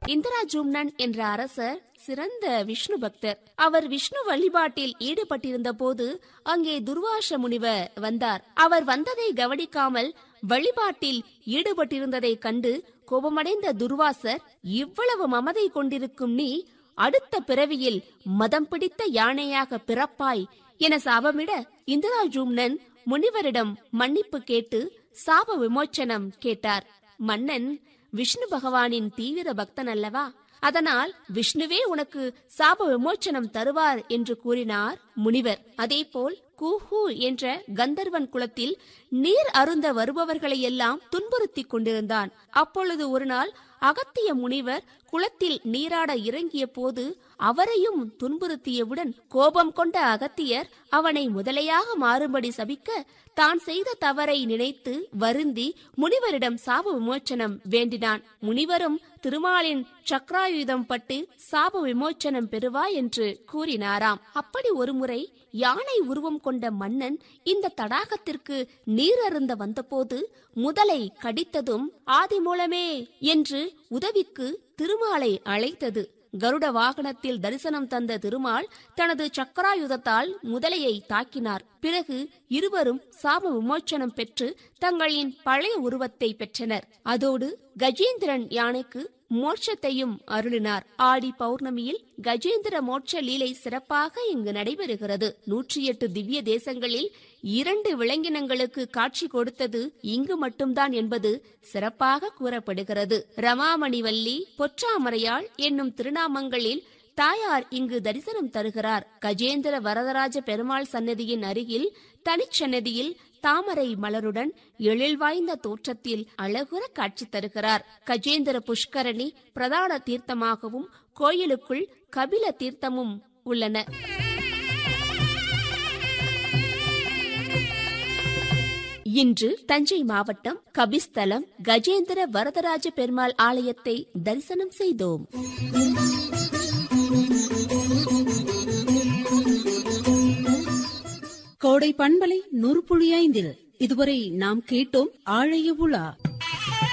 இந்திரா ஜூம்னன் என்ற அரசர் சிறந்த விஷ்ணு பக்தர் அவர் விஷ்ணு வழிபாட்டில் ஈடுபட்டிருந்த போது அங்கே துர்வாச முனிவர் வந்தார் அவர் வந்ததை கவனிக்காமல் வழிபாட்டில் ஈடுபட்டிருந்ததை கண்டு கோபமடைந்த துர்வாசர் இவ்வளவு மமதை கொண்டிருக்கும் நீ அடுத்த பிறவியில் மதம் பிடித்த யானையாக பிறப்பாய் என சாபமிட இந்திரா ஜூம்னன் முனிவரிடம் மன்னிப்பு கேட்டு சாப விமோச்சனம் கேட்டார் மன்னன் விஷ்ணு பகவானின் தீவிர பக்தன் அல்லவா அதனால் விஷ்ணுவே உனக்கு சாப விமோச்சனம் தருவார் என்று கூறினார் முனிவர் அதேபோல் கூஹு என்ற கந்தர்வன் குலத்தில் நீர் அருந்த வருபவர்களை எல்லாம் துன்புறுத்திக் கொண்டிருந்தான் அப்பொழுது ஒரு நாள் அகத்திய முனிவர் குளத்தில் நீராட இறங்கிய போது அவரையும் துன்புறுத்தியவுடன் கோபம் கொண்ட அகத்தியர் அவனை முதலையாக மாறும்படி சபிக்க தான் செய்த தவறை நினைத்து வருந்தி முனிவரிடம் சாப விமோச்சனம் வேண்டினான் முனிவரும் திருமாலின் சக்ராயுதம் பட்டு சாப விமோச்சனம் பெறுவாய் என்று கூறினாராம் அப்படி ஒருமுறை யானை உருவம் கொண்ட மன்னன் இந்த தடாகத்திற்கு நீர் அருந்த வந்தபோது முதலை கடித்ததும் ஆதி மூலமே என்று உதவிக்கு திருமாலை அழைத்தது கருட வாகனத்தில் தரிசனம் தந்த திருமால் தனது சக்கராயுதத்தால் முதலையை தாக்கினார் பிறகு இருவரும் சாப விமோச்சனம் பெற்று தங்களின் பழைய உருவத்தை பெற்றனர் அதோடு கஜேந்திரன் யானைக்கு மோட்சத்தையும் அருளினார் ஆடி பௌர்ணமியில் கஜேந்திர மோட்ச லீலை சிறப்பாக இங்கு நடைபெறுகிறது நூற்றி எட்டு திவ்ய தேசங்களில் இரண்டு விலங்கினங்களுக்கு காட்சி கொடுத்தது இங்கு மட்டும்தான் என்பது சிறப்பாக கூறப்படுகிறது ரமாமணிவல்லி பொற்றாமரையாள் என்னும் திருநாமங்களில் தாயார் இங்கு தரிசனம் தருகிறார் கஜேந்திர வரதராஜ பெருமாள் சன்னதியின் அருகில் தனிச்சன்னதியில் தாமரை மலருடன் எழில் வாய்ந்த தோற்றத்தில் அழகுற காட்சி தருகிறார் கஜேந்திர புஷ்கரணி பிரதான தீர்த்தமாகவும் கோயிலுக்குள் கபில தீர்த்தமும் உள்ளன இன்று தஞ்சை மாவட்டம் கபிஸ்தலம் கஜேந்திர வரதராஜ பெருமாள் ஆலயத்தை தரிசனம் செய்தோம் கோடை பண்பலை நூறு புள்ளி ஐந்தில் இதுவரை நாம் கேட்டோம் ஆழைய உலா